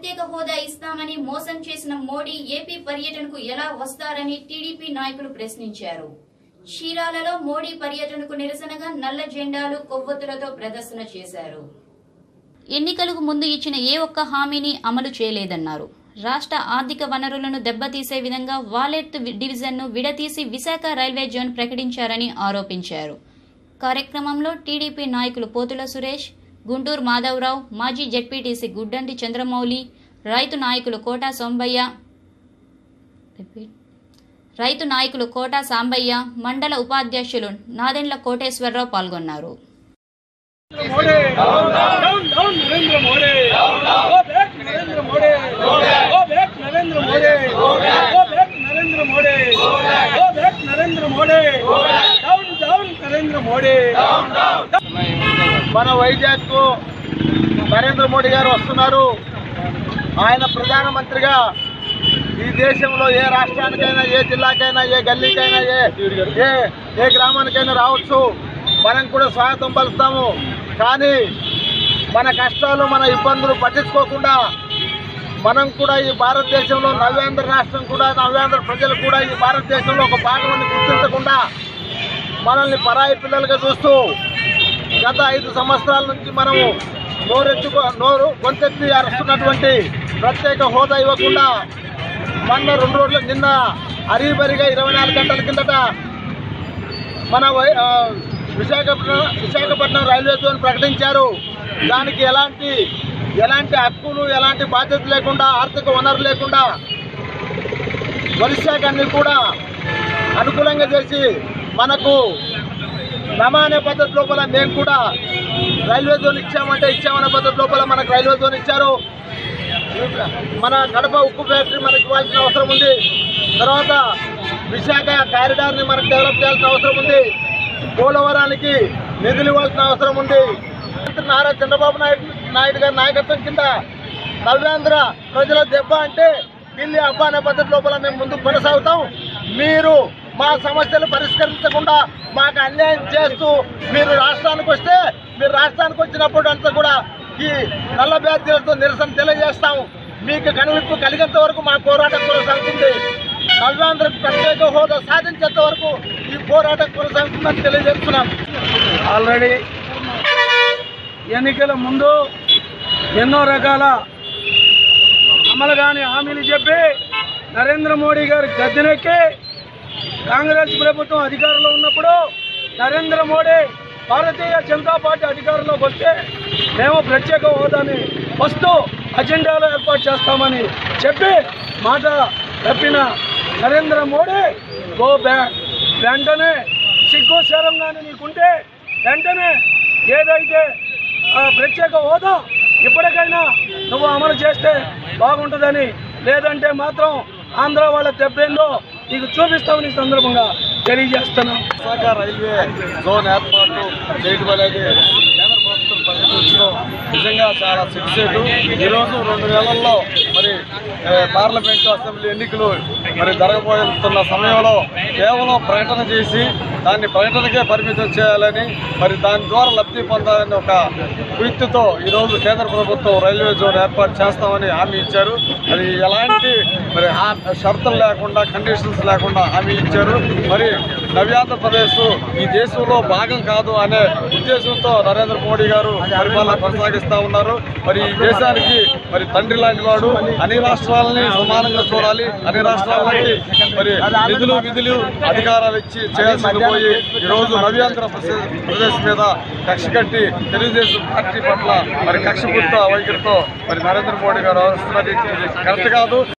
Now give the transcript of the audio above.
ప్రత్యేక హోదా ఇస్తామని మోసం చేసిన మోడీ ఏపీ పర్యటనకు ఎలా వస్తారని టీడీపీ నాయకులు ప్రశ్నించారు చీరాలలో మోడీ పర్యటనకు నిరసనగా నల్ల జెండాలు కొవ్వొత్తులతో ప్రదర్శన చేశారు ఎన్నికలకు ముందు ఇచ్చిన ఏ ఒక్క హామీని అమలు చేయలేదన్నారు రాష్ట్ర ఆర్థిక వనరులను దెబ్బతీసే విధంగా వాలెట్ డివిజన్ను విడతీసి విశాఖ రైల్వే జోన్ ప్రకటించారని ఆరోపించారు కార్యక్రమంలో టీడీపీ నాయకులు పోతుల సురేష్ గుంటూరు మాధవరావు మాజీ జెడ్పీటీసీ గుడ్డంటి చంద్రమౌళి రైతు నాయకులు కోటా సోంబయ్య రైతు నాయకులు కోటా సాంబయ్య మండల ఉపాధ్యక్షులు నాదెండ్ల కోటేశ్వరరావు పాల్గొన్నారు Modi down down Narendra Modi go back Narendra Modi go back Narendra Modi go back Narendra Modi go back Narendra Modi down down Narendra Modi మన వైజాగ్ నరేంద్ర మోడీ గారు వస్తున్నారు ఆయన ప్రధానమంత్రిగా ఈ దేశంలో ఏ రాష్ట్రానికైనా ఏ జిల్లాకైనా ఏ గల్లీకైనా ఏ ఏ ఏ గ్రామానికైనా రావచ్చు మనం కూడా స్వాగతం పలుకుతాము కానీ మన కష్టాలు మన ఇబ్బందులు పట్టించుకోకుండా మనం కూడా ఈ భారతదేశంలో నవ్యాంధ్ర రాష్ట్రం కూడా నవ్యాంధ్ర ప్రజలు కూడా ఈ భారతదేశంలో ఒక భాగం గుర్తించకుండా మనల్ని పరాయి పిల్లలుగా చూస్తూ గత ఐదు సంవత్సరాల నుంచి మనము నోరెత్తుకో నోరు గొంతెత్తి అరుస్తున్నటువంటి ప్రత్యేక హోదా ఇవ్వకుండా మొన్న రెండు రోజులు నిన్న అరీబరిగా ఇరవై నాలుగు గంటల కిందట మన వై- ఆ, విశాఖపట్నం విశాఖపట్నం రైల్వే జోన్ ప్రకటించారు దానికి ఎలాంటి ఎలాంటి హక్కులు ఎలాంటి బాధ్యత లేకుండా ఆర్థిక వనరు లేకుండా వరిశాఖాన్ని కూడా అనుకూలంగా చేసి మనకు నమా అనే పద్ధతి లోపల మేము కూడా రైల్వే జోన్ ఇచ్చామంటే ఇచ్చామనే పద్ధతి లోపల మనకు రైల్వే జోన్ ఇచ్చారు మన కడప ఉక్కు ఫ్యాక్టరీ మనకి ఇవ్వాల్సిన అవసరం ఉంది తర్వాత విశాఖ కారిడార్ని మనకు డెవలప్ చేయాల్సిన అవసరం ఉంది పోలవరానికి నిధులు ఇవ్వాల్సిన అవసరం ఉంది మంత్రి నారా చంద్రబాబు నాయుడు నాయుడు గారి నాయకత్వం కింద నవ్యాంధ్ర ప్రజల దెబ్బ అంటే ఢిల్లీ అబ్బా అనే పద్ధతి లోపల మేము ముందుకు కొనసాగుతాం మీరు మా సమస్యలు పరిష్కరించకుండా మాకు అన్యాయం చేస్తూ మీరు రాష్ట్రానికి వస్తే మీరు రాష్ట్రానికి వచ్చినప్పుడు అంతా కూడా ఈ నల్ల బ్యాధ్యులతో నిరసన తెలియజేస్తాం మీకు కనువిప్పు కలిగేంత వరకు మా పోరాటం కొనసాగుతుంది నవ్యాంధ్రకు ప్రత్యేక హోదా సాధించేంత వరకు ఈ పోరాటం కొనసాగుతుందని తెలియజేస్తున్నాం ఆల్రెడీ ఎన్నికల ముందు ఎన్నో రకాల అమలు కాని హామీలు చెప్పి నరేంద్ర మోడీ గారు గద్దెనెక్కి కాంగ్రెస్ ప్రభుత్వం అధికారంలో ఉన్నప్పుడు నరేంద్ర మోడీ భారతీయ జనతా పార్టీ అధికారంలోకి వస్తే మేము ప్రత్యేక హోదాని ఫస్ట్ అజెండాలో ఏర్పాటు చేస్తామని చెప్పి మాట తప్పిన నరేంద్ర మోడీ గో బ్యాక్ వెంటనే సిగ్గు శరం కానీ నీకుంటే వెంటనే ఏదైతే ఆ ప్రత్యేక హోదా ఇప్పటికైనా నువ్వు అమలు చేస్తే బాగుంటుందని లేదంటే మాత్రం ఆంధ్ర వాళ్ళ దెబ్బేందో నీకు చూపిస్తామని ఈ సందర్భంగా తెలియజేస్తున్నాం విశాఖ రైల్వే జోన్ ఏర్పాటు చేయడం అనేది కేంద్ర ప్రభుత్వం ప్రకటించడం నిజంగా చాలా సిగ్గుసేటు ఈరోజు రెండు నెలల్లో మరి ఏ, పార్లమెంటు అసెంబ్లీ ఎన్నికలు మరి జరగబోతున్న సమయంలో కేవలం ప్రకటన చేసి దాన్ని ప్రకటనకే పరిమితం చేయాలని మరి దాని ద్వారా లబ్ధి పొందాలని ఒక కుయుక్తితో ఈరోజు కేంద్ర ప్రభుత్వం రైల్వే జోన్ ఏర్పాటు చేస్తామని హామీ ఇచ్చారు అది ఎలాంటి మరి ఆ షరతులు లేకుండా కండిషన్స్ లేకుండా హామీ ఇచ్చారు మరి నవ్యాంధ్రప్రదేశ్ ఈ దేశంలో భాగం కాదు అనే ఉద్దేశంతో నరేంద్ర మోడీ గారు పరిపాలన కొనసాగిస్తా ఉన్నారు మరి ఈ దేశానికి మరి తండ్రి లాంటి వాడు అన్ని రాష్ట్రాలని సమానంగా చూడాలి అన్ని రాష్ట్రాలకి మరి నిధులు విధులు అధికారాలు ఇచ్చి చేయాల్సింది పోయి ఈరోజు నవ్యాంధ్ర ప్రదేశ్ ప్రదేశ్ మీద కక్ష కట్టి తెలుగుదేశం పార్టీ పట్ల మరి కక్ష పుట్ట వైఖరితో మరి నరేంద్ర మోడీ గారు వస్తున్నది కరెక్ట్ కాదు